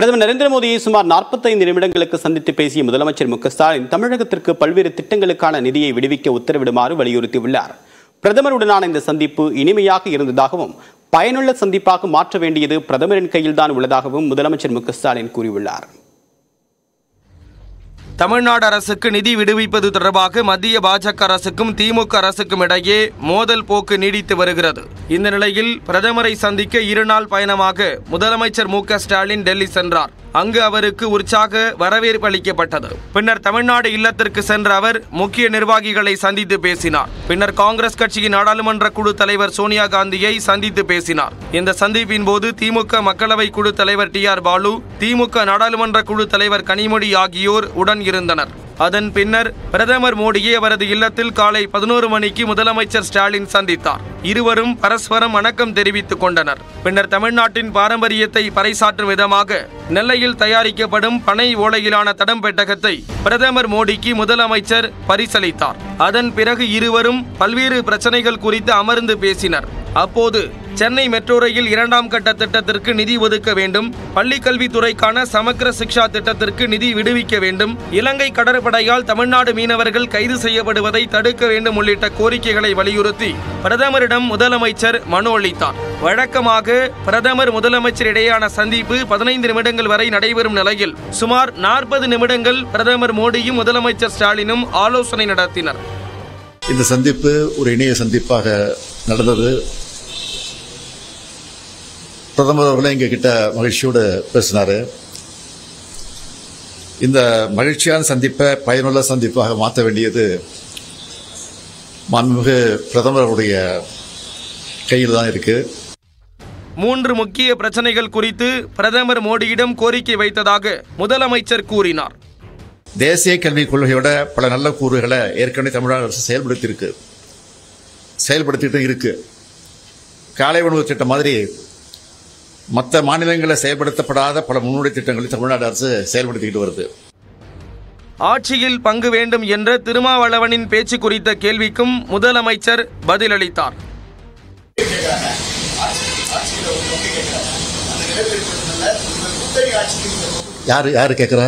பிரதமர் நரேந்திர மோடியை சுமார் 45 நிமிடங்களுக்கு சந்தித்து பேசிய முதலமைச்சர் மு க ஸ்டாலின் தமிழகத்திற்கு பல்வேறு திட்டங்களுக்கான நிதியை விடுவிக்க உத்தரவிடுமாறு வலியுறுத்தியுள்ளார் பிரதமருடனான இந்த சந்திப்பு இனிமையாக இருந்ததாகவும் பயனுள்ள சந்திப்பாக மாற்ற வேண்டியது பிரதமரின் கையில்தான் உள்ளதாகவும் முதலமைச்சர் மு க ஸ்டாலின் கூறியுள்ளார் தமிழ்நாடு அரசுக்கு நிதி விடுவிப்பது தொடர்பாக மத்திய பாஜக அரசுக்கும் திமுக அரசுக்கும் இடையே மோதல் போக்கு நீடித்து வருகிறது இந்த நிலையில் பிரதமரை சந்திக்க இருநாள் பயணமாக முதலமைச்சர் மு க ஸ்டாலின் டெல்லி சென்றார் அங்கு அவருக்கு உற்சாக வரவேற்பு அளிக்கப்பட்டது பின்னர் தமிழ்நாடு இல்லத்திற்கு சென்ற அவர் முக்கிய நிர்வாகிகளை சந்தித்து பேசினார் பின்னர் காங்கிரஸ் கட்சியின் நாடாளுமன்ற குழு தலைவர் சோனியா காந்தியை சந்தித்து பேசினார் இந்த சந்திப்பின் போது திமுக மக்களவை குழு தலைவர் டி ஆர் பாலு திமுக நாடாளுமன்ற குழு தலைவர் கனிமொழி ஆகியோர் உடன் இருந்தனர் அதன் பின்னர் பிரதமர் மோடியை அவரது இல்லத்தில் காலை பதினோரு மணிக்கு முதலமைச்சர் ஸ்டாலின் சந்தித்தார் இருவரும் பரஸ்பரம் வணக்கம் தெரிவித்துக் கொண்டனர் பின்னர் தமிழ்நாட்டின் பாரம்பரியத்தை பறைசாற்றும் விதமாக நெல்லையில் தயாரிக்கப்படும் பனை ஓலையிலான தடம் பெட்டகத்தை பிரதமர் மோடிக்கு முதலமைச்சர் பரிசளித்தார் அதன் பிறகு இருவரும் பல்வேறு பிரச்சனைகள் குறித்து அமர்ந்து பேசினர் அப்போது சென்னை மெட்ரோ ரயில் இரண்டாம் கட்ட திட்டத்திற்கு நிதி ஒதுக்க வேண்டும் பள்ளிக் கல்வித்துறைக்கான சமக்கிர சிக்ஷா திட்டத்திற்கு நிதி விடுவிக்க வேண்டும் இலங்கை கடற்படையால் தமிழ்நாடு மீனவர்கள் கைது செய்யப்படுவதை தடுக்க வேண்டும் உள்ளிட்ட கோரிக்கைகளை வலியுறுத்தி பிரதமரிடம் முதலமைச்சர் மனு அளித்தார் வழக்கமாக பிரதமர் முதலமைச்சர் இடையேயான சந்திப்பு பதினைந்து நிமிடங்கள் வரை நடைபெறும் நிலையில் சுமார் நாற்பது நிமிடங்கள் பிரதமர் மோடியும் முதலமைச்சர் ஸ்டாலினும் ஆலோசனை நடத்தினர் இந்த சந்திப்பு ஒரு இணைய சந்திப்பாக நடந்தது பிரதமர் அவர்களே எங்க கிட்ட மகிழ்ச்சியோடு பேசினாரு இந்த மகிழ்ச்சியான சந்திப்பை பயனுள்ள சந்திப்பாக மாற்ற வேண்டியது மாண்புமிகு பிரதமருடைய கையில் தான் இருக்கு மூன்று முக்கிய பிரச்சனைகள் குறித்து பிரதமர் மோடியிடம் கோரிக்கை வைத்ததாக முதலமைச்சர் கூறினார் தேசிய கல்விக் கொள்கையோட பல நல்ல கூறுகளை ஏற்கனவே தமிழ்நாடு அரசு செயல்படுத்தியிருக்கு செயல்படுத்திட்டு இருக்கு காலை உணவு திட்டம் மாதிரி மற்ற மாநிலங்களில் செயல்படுத்தப்படாத பல முன்னோடி திட்டங்களை தமிழ்நாடு அரசு செயல்படுத்திக்கிட்டு வருது ஆட்சியில் பங்கு வேண்டும் என்ற திருமாவளவனின் பேச்சு குறித்த கேள்விக்கும் முதலமைச்சர் பதிலளித்தார் யாரு யாரு கேட்குறா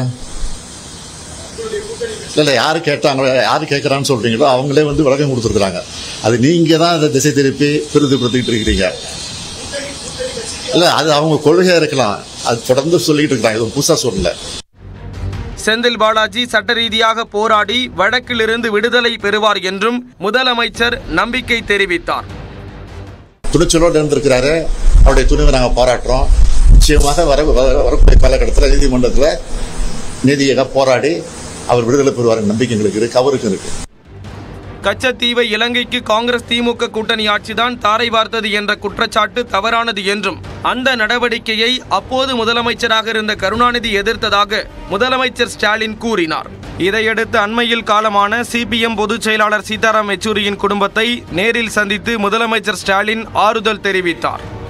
இல்லை இல்லை யாரு கேட்டாங்களோ யாரு கேட்குறான்னு சொல்றீங்களோ அவங்களே வந்து விளக்கம் கொடுத்துருக்குறாங்க அது நீங்க தான் அதை திசை திருப்பி பெரிதுபடுத்திக்கிட்டு இருக்கிறீங்க இல்லை அது அவங்க கொள்கையா இருக்கலாம் அது தொடர்ந்து சொல்லிட்டு இருக்காங்க இது புதுசாக சொல்லல செந்தில் பாலாஜி சட்ட ரீதியாக போராடி வழக்கிலிருந்து விடுதலை பெறுவார் என்றும் முதலமைச்சர் நம்பிக்கை தெரிவித்தார் துணிச்சலோடு இருந்திருக்கிறாரு அவருடைய துணிவை நாங்கள் பாராட்டுறோம் நிச்சயமாக வர வர- வரக்கூடிய காலகட்டத்தில் நீதிமன்றத்தில் நீதியாக போராடி அவர் விடுதலை பெறுவார் நம்பிக்கை எங்களுக்கு இருக்கு அவருக்கும் இருக்கு கச்சத்தீவை இலங்கைக்கு காங்கிரஸ் திமுக கூட்டணி ஆட்சிதான் தாரை வார்த்தது என்ற குற்றச்சாட்டு தவறானது என்றும் அந்த நடவடிக்கையை அப்போது முதலமைச்சராக இருந்த கருணாநிதி எதிர்த்ததாக முதலமைச்சர் ஸ்டாலின் கூறினார் இதையடுத்து அண்மையில் காலமான சிபிஎம் பொதுச் செயலாளர் சீதாராம் யெச்சூரியின் குடும்பத்தை நேரில் சந்தித்து முதலமைச்சர் ஸ்டாலின் ஆறுதல் தெரிவித்தார்